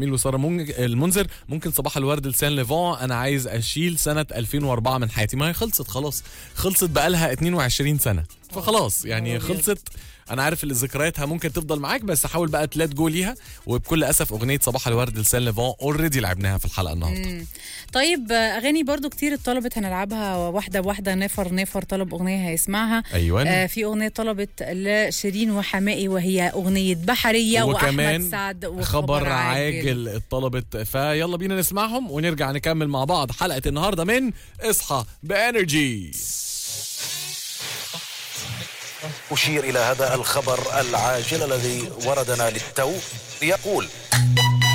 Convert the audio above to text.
ميل وساره منج- المنذر ممكن صباح الورد لسان ليفون انا عايز اشيل سنه 2004 من حياتي ما هي خلصت خلاص خلصت بقالها 22 سنه فخلاص يعني أبيض. خلصت انا عارف اللي ذكرياتها ممكن تفضل معاك بس حاول بقى تلات جو ليها وبكل اسف اغنيه صباح الورد لسان ليفون اوريدي لعبناها في الحلقه النهارده طيب آه، اغاني برضو كتير اتطلبت هنلعبها واحده بواحده نفر نفر طلب اغنيه هيسمعها ايوه آه في اغنيه طلبت لشيرين وحمائي وهي اغنيه بحريه وكمان واحمد سعد وخبر خبر عاجل اتطلبت فيلا بينا نسمعهم ونرجع نكمل مع بعض حلقه النهارده من اصحى بانرجي أشير إلى هذا الخبر العاجل الذي وردنا للتو يقول